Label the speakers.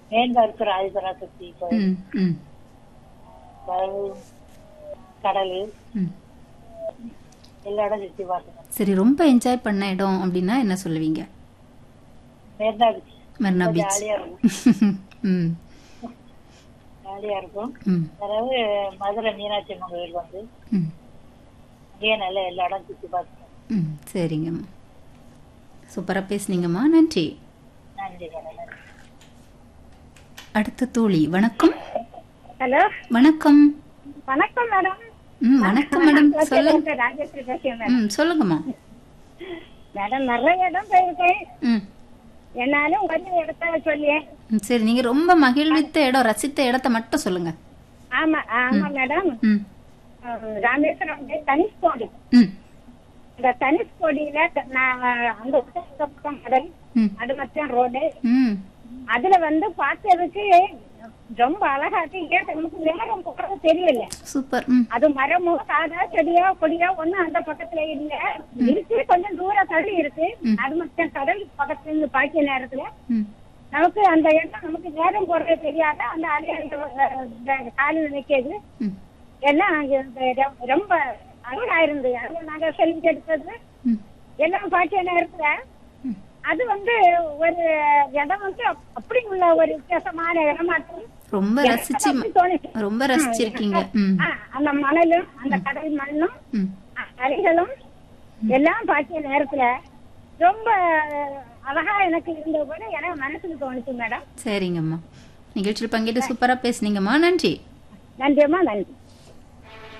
Speaker 1: மேன்ல இருக்கிற ஆதிபராசக்தி கோயில்
Speaker 2: ம் ம்
Speaker 1: பிறகு கடல்
Speaker 2: ம்
Speaker 1: எல்லா இடம் சுத்தி பார்க்கணும்
Speaker 2: சரி ரொம்ப என்ஜாய் பண்ண இடம் அப்படின்னா என்ன சொல்லுவீங்க
Speaker 1: மேர்னா பீச்
Speaker 2: மெரினா பீச்
Speaker 1: ஜாலியா இருக்கும்
Speaker 2: ம்
Speaker 1: ஜாலியா இருக்கும்
Speaker 2: ம்
Speaker 1: பிறகு மதுரை மீனாட்சி அம்மன் கோயில் வந்து
Speaker 2: ம்
Speaker 1: அங்கேயே நல்ல எல்லா இடம் சுத்தி பார்க்கணும்
Speaker 2: ம் சரிங்கம்மா சூப்பராக பேசுனீங்கம்மா நன்றி
Speaker 1: நன்றி மேடம் நன்றி
Speaker 2: அடுத்த தோழி வணக்கம்
Speaker 3: ஹலோ
Speaker 2: வணக்கம்
Speaker 3: வணக்கம் மேடம்
Speaker 2: ம் வணக்கம் மேடம் சொல்லுங்க
Speaker 3: ராஜேஸ்வரி பேசுறேன் மேடம்
Speaker 2: ம் சொல்லுங்கம்மா
Speaker 3: மேடம் நிறைய இடம் போயிருக்கேன்
Speaker 2: ம்
Speaker 3: என்னாலும் ஒரு இடத்த சொல்லியேன்
Speaker 2: ம், சரி நீங்க ரொம்ப மகிழ்வித்த இடம் ரசித்த இடத்த மட்டும் சொல்லுங்க
Speaker 3: ஆமா ஆமா மேடம்
Speaker 2: ம்
Speaker 3: அஹ், ராமேஸ்வரம் வந்து தனுஷ்கோடி
Speaker 2: ம்
Speaker 3: இந்த தனுஷ்கோடியில நான் அந்த பக்கம் கடல்
Speaker 2: ம்
Speaker 3: அது மட்டும் ரோடு
Speaker 2: ம்
Speaker 3: அதுல வந்து பார்த்ததுக்கு ரொம்ப அழகா இருக்கு ஏன் நமக்கு நேரம் போறது தெரியல
Speaker 2: சூப்பர் ம்
Speaker 3: அது மரமோ சாதா செடியோ கொடியோ ஒண்ணும் அந்த பக்கத்துல இல்ல இருக்கு கொஞ்சம் தூரம் தள்ளி இருக்கு அது மட்டும் கடல் பக்கத்துல இருந்து பாய்க்கிய நேரத்துல
Speaker 2: ம்
Speaker 3: நமக்கு அந்த இடம் நமக்கு நேரம் போறது தெரியாத அந்த அலைகள் காலில் நிக்கிறது
Speaker 2: ம்
Speaker 3: எல்லாம் அங்க இந்த ரொ- ரொம்ப அழகா இருந்தது அது நாங்க செல்ஃபி எடுத்தது
Speaker 2: ம்
Speaker 3: எல்லாம் பாய்க்கிய நேரத்துல
Speaker 2: ம்.
Speaker 3: அது வந்து ஒரு இடம் வந்து அப்- அப்படி உள்ள ஒரு வித்தியாசமான இடமாட்டம்
Speaker 2: ரொம்ப ரசிச்சு
Speaker 3: அப்படி தோணுச்சு
Speaker 2: ரொம்ப ரசிச்சிருக்கீங்க ம்
Speaker 3: ஆ, அந்த மணலும் அந்த கடல் மண்ணும்
Speaker 2: ம்
Speaker 3: அ- அலைகளும் எல்லாம் பார்த்த நேரத்துல ரொம்ப அழகா எனக்கு இருந்த போது எனக்கு மனசுக்கு தோணுச்சு மேடம்
Speaker 2: சரிங்கம்மா நிகழ்ச்சியில் பங்கேற்று சூப்பரா பேசுனீங்கம்மா நன்றி
Speaker 3: நன்றியம்மா நன்றி